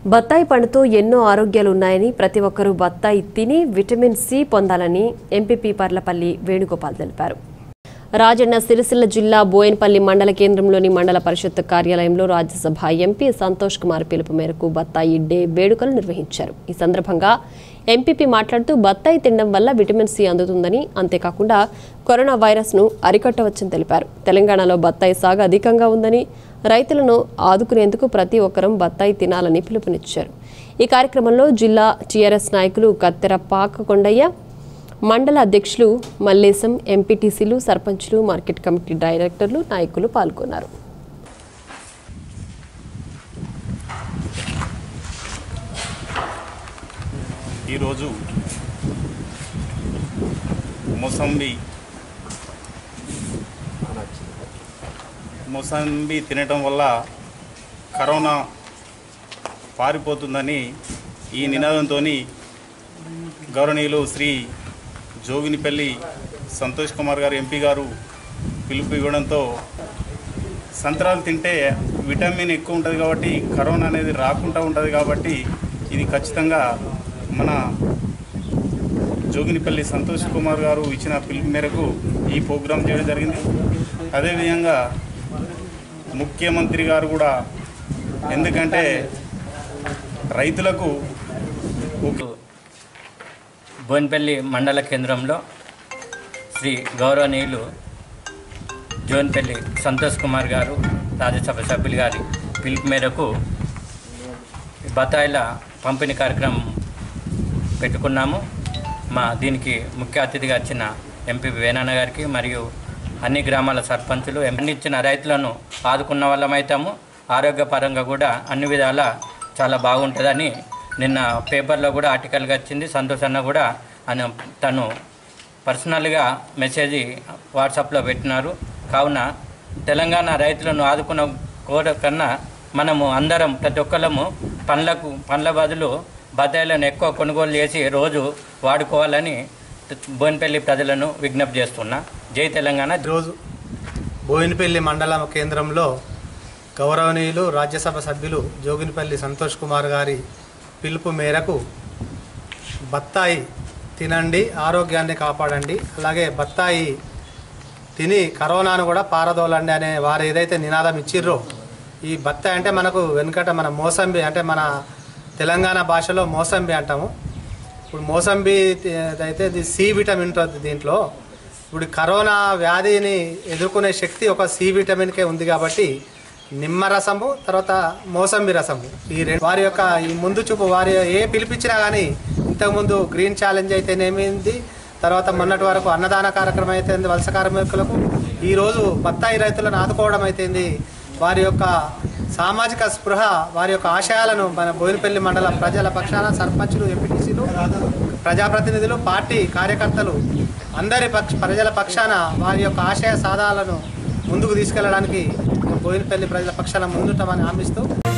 బత్తాయి పండుతో ఎన్నో ఆరోగ్యాలు ఉన్నాయని ప్రతి ఒక్కరూ బత్తాయి తిని విటమిన్ సి పొందాలని ఎంపీపీ పర్లపల్లి వేణుగోపాల్ తెలిపారు రాజన్న సిరిసిల్ల జిల్లా బోయన్పల్లి మండల కేంద్రంలోని మండల పరిషత్ కార్యాలయంలో రాజ్యసభ ఎంపీ సంతోష్ కుమార్ పిలుపు మేరకు బత్తాయి డే వేడుకలు నిర్వహించారు ఈ సందర్భంగా ఎంపీపీ మాట్లాడుతూ బత్తాయి తినడం వల్ల విటమిన్ సి అందుతుందని అంతేకాకుండా కరోనా వైరస్ను అరికట్టవచ్చని తెలిపారు తెలంగాణలో బత్తాయి సాగు అధికంగా ఉందని రైతులను ఆదుకునేందుకు ప్రతి ఒక్కరం బత్తాయి తినాలని పిలుపునిచ్చారు ఈ కార్యక్రమంలో జిల్లా టీఆర్ఎస్ నాయకులు కత్తెర పాకకొండయ్య మండల అధ్యక్షులు మల్లేశం ఎంపీటీసీలు సర్పంచ్లు మార్కెట్ కమిటీ డైరెక్టర్లు నాయకులు పాల్గొన్నారు ఈరోజు మొసంబి మొసంబి తినటం వల్ల కరోనా పారిపోతుందని ఈ నినాదంతో గౌరవనీయులు శ్రీ జోగినిపల్లి సంతోష్ కుమార్ గారు ఎంపీ గారు పిలుపు ఇవ్వడంతో సంత్రాలు తింటే విటమిన్ ఎక్కువ ఉంటుంది కాబట్టి కరోనా అనేది రాకుండా ఉంటుంది కాబట్టి ఇది ఖచ్చితంగా మన జోగినిపల్లి సంతోష్ కుమార్ గారు ఇచ్చిన పిలుపు మేరకు ఈ ప్రోగ్రాం చేయడం జరిగింది అదేవిధంగా ముఖ్యమంత్రి గారు కూడా ఎందుకంటే రైతులకు ఒక బోన్పల్లి మండల కేంద్రంలో శ్రీ గౌరవనీయులు జోన్పల్లి సంతోష్ కుమార్ గారు రాజ్యసభ సభ్యులు గారి పిలుపు మేరకు బత్తాయిల పంపిణీ కార్యక్రమం పెట్టుకున్నాము మా దీనికి ముఖ్య అతిథిగా వచ్చిన ఎంపీ వేణన్న గారికి మరియు అన్ని గ్రామాల సర్పంచులు ఎండిచ్చిన రైతులను ఆదుకున్న వాళ్ళమైతాము ఆరోగ్యపరంగా కూడా అన్ని విధాలా చాలా బాగుంటుందని నిన్న పేపర్లో కూడా ఆర్టికల్గా వచ్చింది సంతోష్ అన్న కూడా ఆయన తను పర్సనల్గా మెసేజ్ వాట్సాప్లో పెట్టినారు కావున తెలంగాణ రైతులను ఆదుకున్న కోర కన్నా మనము అందరం ప్రతి ఒక్కళ్ళము పండ్లకు పండ్ల బదులు బత్తాయిలను ఎక్కువ కొనుగోలు చేసి రోజు వాడుకోవాలని బోన్పల్లి ప్రజలను విజ్ఞప్తి చేస్తున్నా జై తెలంగాణ ఈరోజు బోయినపల్లి మండల కేంద్రంలో గౌరవనీయులు రాజ్యసభ సభ్యులు జోగినిపల్లి సంతోష్ కుమార్ గారి పిలుపు మేరకు బత్తాయి తినండి ఆరోగ్యాన్ని కాపాడండి అలాగే బత్తాయి తిని కరోనాను కూడా పారదోలండి అనే వారు ఏదైతే నినాదం ఇచ్చిర్రో ఈ బత్తాయి అంటే మనకు వెనుకట మన మోసంబి అంటే మన తెలంగాణ భాషలో మోసంబి అంటాము ఇప్పుడు మోసంబి తి- అయితే ఇది సి విటమిన్ ఉంటుంది దీంట్లో ఇప్పుడు కరోనా వ్యాధిని ఎదుర్కొనే శక్తి ఒక సి విటమిన్కే ఉంది కాబట్టి నిమ్మ రసము తర్వాత మోసంబి రసము ఈ రెండు వారి యొక్క ఈ ముందు చూపు వారి ఏ పిలిపించినా కానీ ఇంతకుముందు గ్రీన్ ఛాలెంజ్ అయితేనేమింది తర్వాత మొన్నటి వరకు అన్నదాన కార్యక్రమం అయితే వలస కార్మికులకు ఈరోజు బత్తాయి రైతులను ఆదుకోవడం అయితేంది వారి యొక్క సామాజిక స్పృహ వారి యొక్క ఆశయాలను మన బోయినపల్లి మండల ప్రజల పక్షాన సర్పంచులు ఎంపీటీసీలు ప్రజాప్రతినిధులు పార్టీ కార్యకర్తలు అందరి పక్ష ప్రజల పక్షాన వారి యొక్క ఆశయ సాధనాలను ముందుకు తీసుకెళ్లడానికి బోయినపల్లి ప్రజల పక్షాన ముందుంటామని హామీస్తూ